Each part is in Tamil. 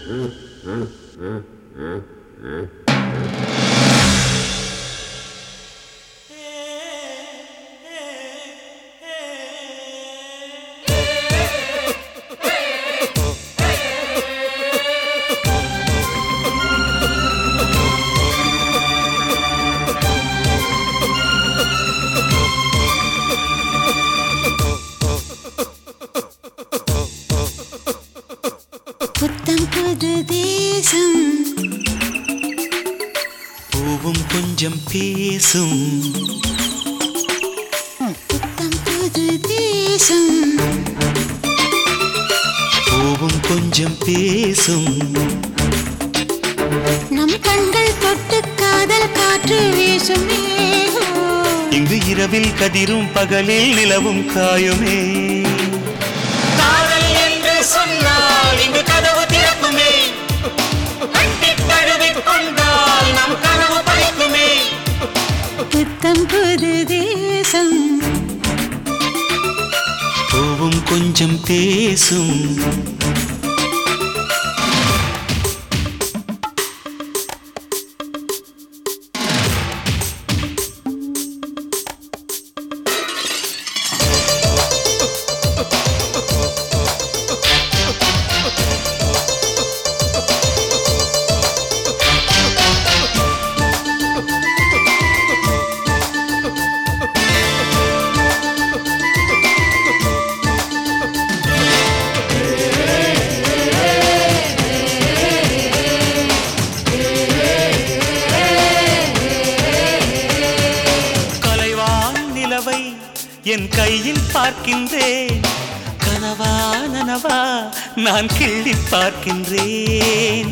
புத்தம் புது தேசம் பூவும் கொஞ்சம் பேசும் புத்தம் புது தேசம் பூவும் கொஞ்சம் பேசும் நம் கண்கள் தொட்டு காதல் காற்று வீசுமே இங்கு இரவில் கதிரும் பகலில் நிலவும் காயுமே காதல் என்று சொன்னால் இங்கு கதவு திறக்குமே கட்டித் தழுவிக் கொண்டால் நம் கனவு பறிக்குமே புத்தம் புது தேசம் பூவும் கொஞ்சம் பேசும் கலைவான் நிலவை என் கையில் பார்க்கின்றேன் கனவா நனவா நான் கிள்ளி பார்க்கின்றேன்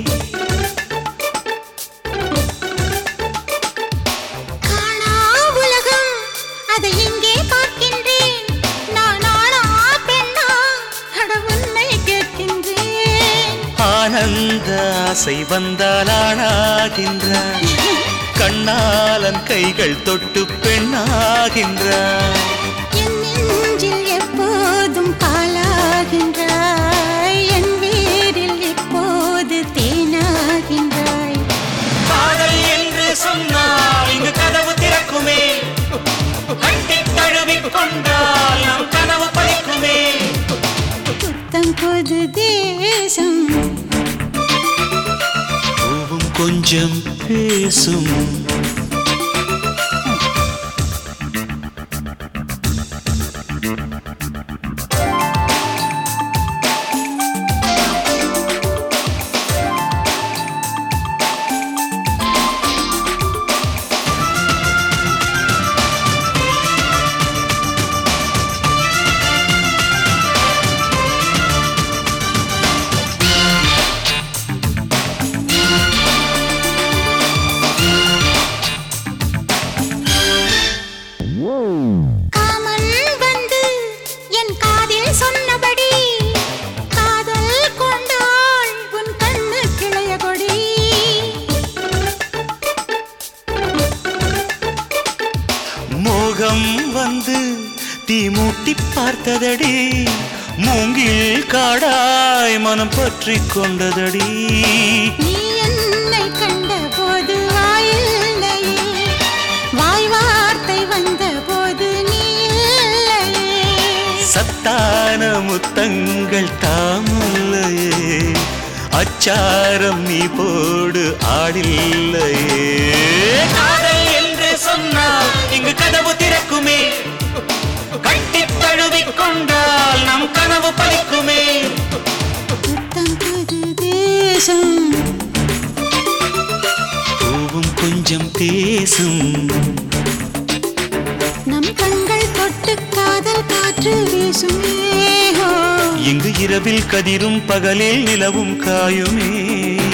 காணா உலகம் அதை இங்கே பார்க்கின்றேன் நான் ஆனா பெண்ணா அட உன்னை கேட்கின்றேன் ஆனந்த ஆசை வந்தால் ஆணாகின்றான் கண்ணாலன் கைகள் தொட்டு பெண்ணாகின்றான் என் நெஞ்சில் எப்போதும் பாலாகின்றாய் என் வீரில் எப்போது தேனாகின்றாய் காதல் என்று சொன்னால் இங்கு கதவு திறக்குமே கட்டித் தழுவிக் கொண்டால் நம் கனவு பறிக்குமே புத்தம் புது தேசம் பூவும் கொஞ்சம் பேசும் காமன் வந்து என் காதில் சொன்னபடி காதல் கொண்டாள் உன் கண்ணு கிளைய கொடி மோகம் வந்து தீ மூட்டி பார்த்ததடி மூங்கில் காடாய் மனம் பற்றி கொண்டதடி நீ என்னை கண்ட போது வாயில்லையே வாய் வார்த்தை வந்த போது நீ இல்லையே சத்தான முத்தங்கள் தாமல்லையே அச்சாரம் நீ போடு ஆடில்லையே காதல் என்று சொன்னால் இங்கு கதவு திறக்குமே கட்டித் தழுவிக் கொண்டால் நம் கனவு பலிக்குமே புத்தம் புது தேசம் பூவும் கொஞ்சம் பேசும் நம் கண்கள் தொட்டு காதல் காற்று வீசுமே ஹோ. இங்கு இரவில் கதிரும் பகலில் நிலவும் காயுமே